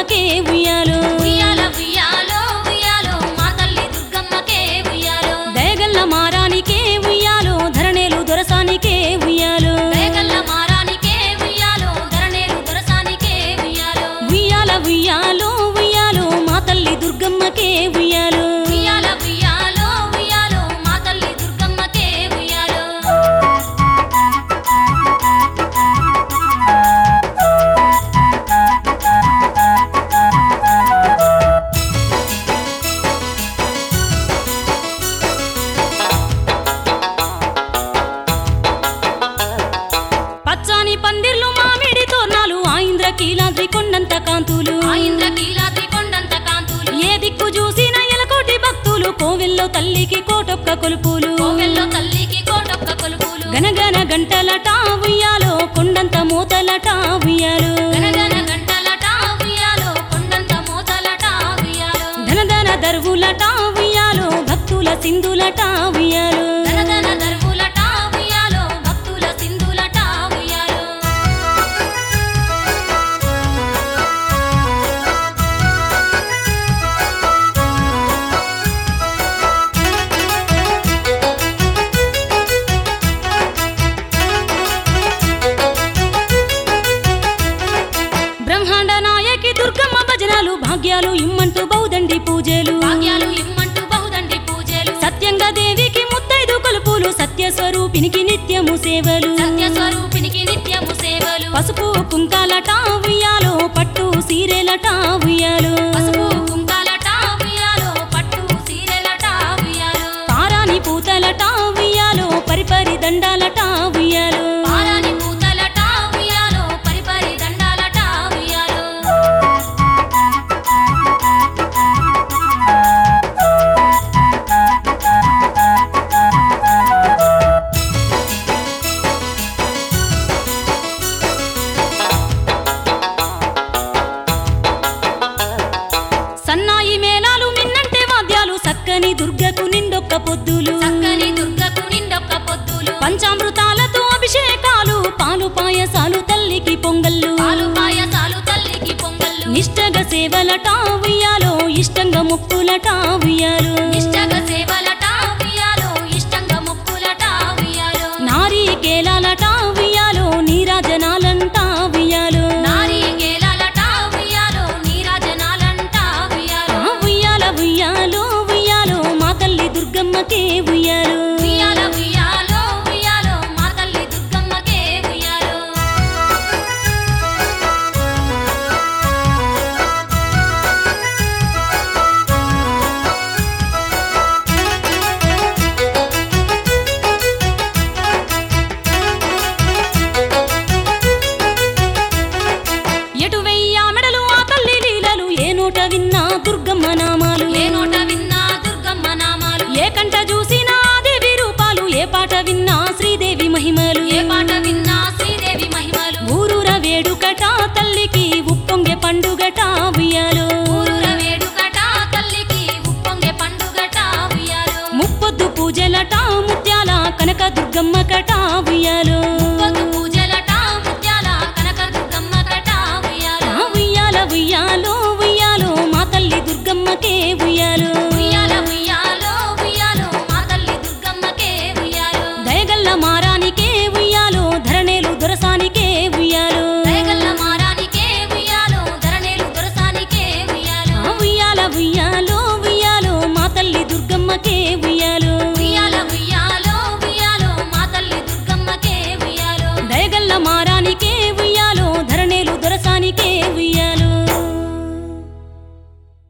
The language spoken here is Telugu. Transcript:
దుర్గమ్మకే ఉయ్యాలో ఉయ్యాల ఉయ్యాలో ఉయ్యాలో మా తల్లి దుర్గమ్మకే ఉయ్యాలో దయగల్ల మారానికే ఉయ్యాలో ధరణేలు దొరసానికే ఉయ్యాలో దయగల్ల మారానికే ఉయ్యాలో ధరణేలు దొరసానికే ఉయ్యాలో ఉయ్యాల ఉయ్యాలో ఉయ్యాలో మా తల్లి దుర్గమ్మకే ఉయ్యాలో ఉయ్యాల ఉయ్యాలో ఉయ్యాలో మా తల్లి దుర్గమ్మకే ఉయ్యాలో పచ్చాని పందిర్లు మామిడి తోరణాలు ఆయింద్ర కీలాద్రి కొండంత కాంతులు ఆ ఇంద్రకీలాద్రి కొండంత కాంతులు ఏ దిక్కు చూసిన ఎలకోటి భక్తులు కోవెల్లో తల్లికి కోటొక్క కొలుపులు కోవెల్లో తల్లికి కోటొక్క కొలుపులు గనగన గంటలట ఉయ్యాలో కొండంత మూతలట ఉయ్యాలో గనగన గంటలట ఉయ్యాలో కొండంత మోతలట ఉయ్యాలో ధనధన దర్వులట ఉయ్యాలో భక్తుల సింధులట ఉయ్యాలో ధనధన దర్వులట ఉయ్యాలో భక్తుల సింధులట ఉయ్యాలో బ్రహ్మాండ నాయకి దుర్గమ్మ భజనాలు భాగ్యాలు ఇమ్మంటూ బౌదండి పూజలు భాగ్యాలు ఇమ్మంటూ బహుదండి పూజలు సత్యంగా దేవికి ముత్తైదు కొలుపులు సత్య స్వరూపినికి నిత్యము సేవలు సత్య స్వరూపినికి నిత్యము సేవలు పసుపు కుంకాలట ఉయ్యాలో పట్టు సీరెలట ఉయ్యాలో పసుపు కుంకాలట ఉయ్యాలో పట్టు సీరెలట ఉయ్యాలో పారాని పూతలట ఉయ్యాలో పరిపరి దండాలట ఉయ్యాలో పారాని పూతలట ఉయ్యాలో పరిపరి దండాలట ఉయ్యాలో సన్నాయి మేళాలు మిన్నంటే వాద్యాలు సక్కని దుర్గకు నిండొక్క పొద్దులు చక్కని దుర్గకు నిండొక్క పొద్దులు పంచామృతాలతో అభిషేకాలు పాలు పాయసాలు తల్లికి పొంగళ్ళు పాలు పాయసాలు తల్లికి పొంగళ్ళు నిష్టగా సేవలట ఉయ్యాలో ఇష్టంగా ముక్కులట ఉయ్యాలో నిష్టగా సేవలట ఉయ్యాలో ఇష్టంగా మొక్కులట ఉయ్యాలో నారీకేలాలట ఉయ్యాలో నీరాజనాలంట ఉయ్యాలో నారీకేలాలట ఉయ్యాలో నీరాజనాలంట ఉయ్యాలో ఆ ఉయ్యాల ఉయ్యాలో ఉయ్యాలో మా తల్లి దుర్గమ్మకే ఉయ్యాలో ఉయ్యాల ఉయ్యాలో ఉయ్యాలో మా తల్లి దుర్గమ్మకే ఉయ్యాలో ఎటు వెయ్యా మెడలు ఆ తల్లి లీలలు ఏ నోట విన్నా దుర్గమ్మ నామాలు ఏ నోట విన్నా దుర్గమ్మ నామాలు ఏ కంట చూసినా ఆ దేవి రూపాలు ఏ పాట విన్నా శ్రీదేవి మహిమలు ఏ పాట విన్నా శ్రీదేవి మహిమలు ఊరూర వేడుకట తల్లికి ఉప్పొంగె పండుగట ఉయ్యాలో ఊరూర వేడుకట తల్లికి ఉప్పొంగే పండుగట ఉయ్యాలో ముప్పొద్దు పూజలట ముత్యాల కనక దుర్గమ్మ కట ఉయ్యాలో పొద్దు పూజలట ముత్యాల కనక దుర్గమ్మ కట ఉయ్యాలో ఆ ఉయ్యాల ఉయ్యాలో ఉయ్యాలో మా తల్లి దుర్గమ్మకే ఉయ్యాలో